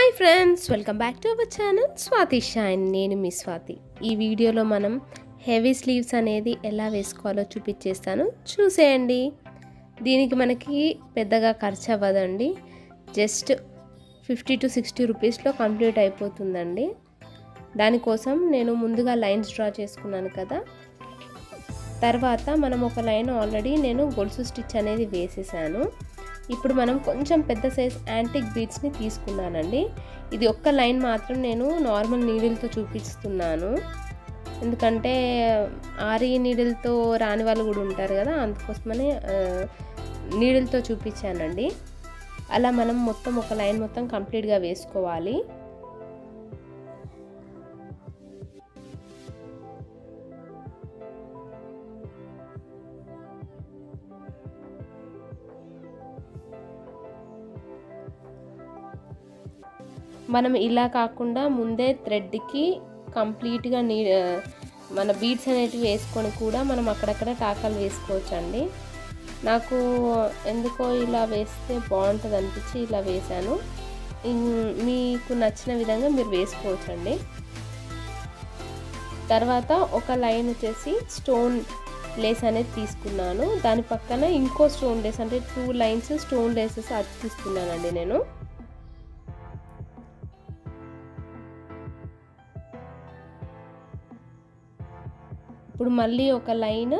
hi friends welcome back to our channel Swathi shine నేను మీ స్వాతి ఈ వీడియోలో మనం హెవీ స్లీవ్స్ అనేది ఎలా వేసుకోవాలో చూపించేస్తాను చూసేయండి దీనికి మనకి పెద్దగా ఖర్చు అవ్వదండి జస్ట్ ఫిఫ్టీ టు సిక్స్టీ రూపీస్లో కంప్లీట్ అయిపోతుందండి దానికోసం నేను ముందుగా లైన్స్ డ్రా చేసుకున్నాను కదా తర్వాత మనం ఒక లైన్ ఆల్రెడీ నేను గొలుసు స్టిచ్ అనేది వేసేసాను ఇప్పుడు మనం కొంచెం పెద్ద సైజ్ యాంటిక్ బీడ్స్ని తీసుకున్నానండి ఇది ఒక్క లైన్ మాత్రం నేను నార్మల్ నీడిల్తో చూపిస్తున్నాను ఎందుకంటే ఆరి నీడిల్తో రాని వాళ్ళు కూడా ఉంటారు కదా అందుకోసమని నీడిల్తో చూపించానండి అలా మనం మొత్తం ఒక లైన్ మొత్తం కంప్లీట్గా వేసుకోవాలి మనం ఇలా కాకుండా ముందే థ్రెడ్కి కంప్లీట్గా నీ మన బీడ్స్ అనేటివి వేసుకొని కూడా మనం అక్కడక్కడ టాకాలు వేసుకోవచ్చు అండి నాకు ఎందుకో ఇలా వేస్తే బాగుంటుంది అనిపించి ఇలా వేశాను మీకు నచ్చిన విధంగా మీరు వేసుకోవచ్చు అండి తర్వాత ఒక లైన్ వచ్చేసి స్టోన్ లేస్ అనేది తీసుకున్నాను దాని పక్కన ఇంకో స్టోన్ లేస్ అంటే టూ లైన్స్ స్టోన్ లేసెస్ అతికిస్తున్నానండి నేను ఇప్పుడు మళ్ళీ ఒక లైన్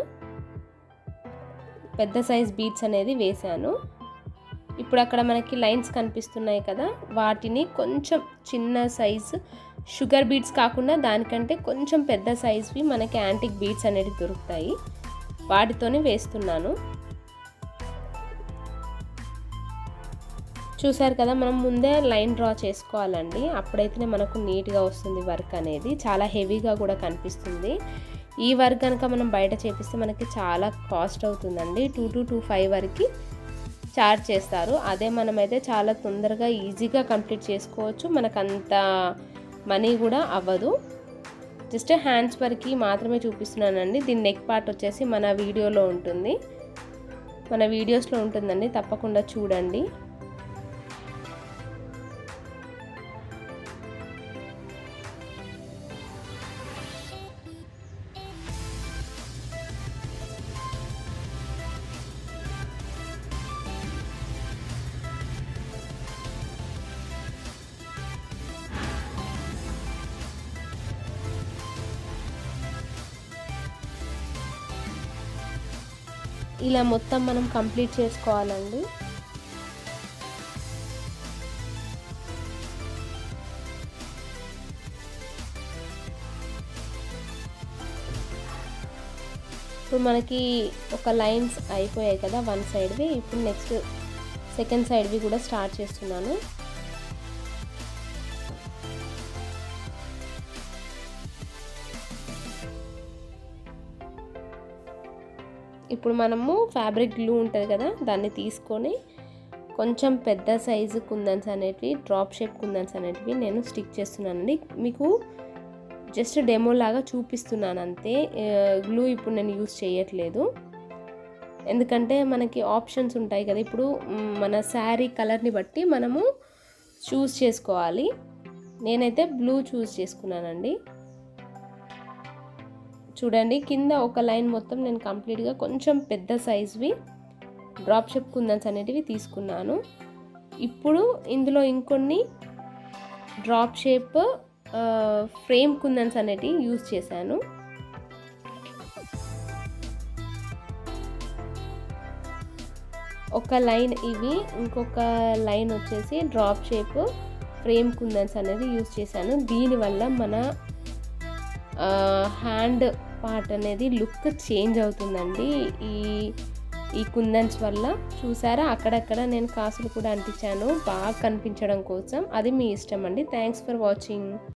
పెద్ద సైజ్ బీడ్స్ అనేది వేశాను ఇప్పుడు అక్కడ మనకి లైన్స్ కనిపిస్తున్నాయి కదా వాటిని కొంచెం చిన్న సైజ్ షుగర్ బీడ్స్ కాకుండా దానికంటే కొంచెం పెద్ద సైజ్వి మనకి యాంటిక్ బీడ్స్ అనేవి దొరుకుతాయి వాటితోనే వేస్తున్నాను చూసారు కదా మనం ముందే లైన్ డ్రా చేసుకోవాలండి అప్పుడైతేనే మనకు నీట్గా వస్తుంది వర్క్ అనేది చాలా హెవీగా కూడా కనిపిస్తుంది ఈ వర్క్ కనుక మనం బయట చేపిస్తే మనకి చాలా కాస్ట్ అవుతుందండి టూ టు టూ ఫైవ్ వరకు చార్జ్ చేస్తారు అదే మనమైతే చాలా తొందరగా ఈజీగా కంప్లీట్ చేసుకోవచ్చు మనకు అంత మనీ కూడా అవ్వదు జస్ట్ హ్యాండ్స్ వరకు మాత్రమే చూపిస్తున్నానండి దీని నెక్ పార్ట్ వచ్చేసి మన వీడియోలో ఉంటుంది మన వీడియోస్లో ఉంటుందండి తప్పకుండా చూడండి ఇలా మొత్తం మనం కంప్లీట్ చేసుకోవాలండి ఇప్పుడు మనకి ఒక లైన్స్ అయిపోయాయి కదా వన్ సైడ్వి ఇప్పుడు నెక్స్ట్ సెకండ్ సైడ్వి కూడా స్టార్ట్ చేస్తున్నాను ఇప్పుడు మనము ఫ్యాబ్రిక్ గ్లూ ఉంటుంది కదా దాన్ని తీసుకొని కొంచెం పెద్ద సైజు కుందన్స్ అనేటివి డ్రాప్ షేప్ కుందన్స్ అనేటివి నేను స్టిక్ చేస్తున్నానండి మీకు జస్ట్ డెమో లాగా చూపిస్తున్నాను అంతే గ్లూ ఇప్పుడు నేను యూస్ చేయట్లేదు ఎందుకంటే మనకి ఆప్షన్స్ ఉంటాయి కదా ఇప్పుడు మన శారీ కలర్ని బట్టి మనము చూస్ చేసుకోవాలి నేనైతే బ్లూ చూస్ చేసుకున్నానండి చూడండి కింద ఒక లైన్ మొత్తం నేను కంప్లీట్గా కొంచెం పెద్ద సైజ్వి డ్రాప్ షేప్ కుందన్స్ అనేటివి తీసుకున్నాను ఇప్పుడు ఇందులో ఇంకొన్ని డ్రాప్ షేప్ ఫ్రేమ్ కుందన్స్ అనేటివి యూజ్ చేశాను ఒక లైన్ ఇవి ఇంకొక లైన్ వచ్చేసి డ్రాప్ షేప్ ఫ్రేమ్ కుందన్స్ అనేది యూజ్ చేశాను దీనివల్ల మన హ్యాండ్ పార్ట్ అనేది లుక్ చేంజ్ అవుతుందండి ఈ ఈ కుందన్స్ వల్ల చూసారా అక్కడక్కడ నేను కాసులు కూడా అంటించాను బాగా కనిపించడం కోసం అది మీ ఇష్టం అండి థ్యాంక్స్ ఫర్ వాచింగ్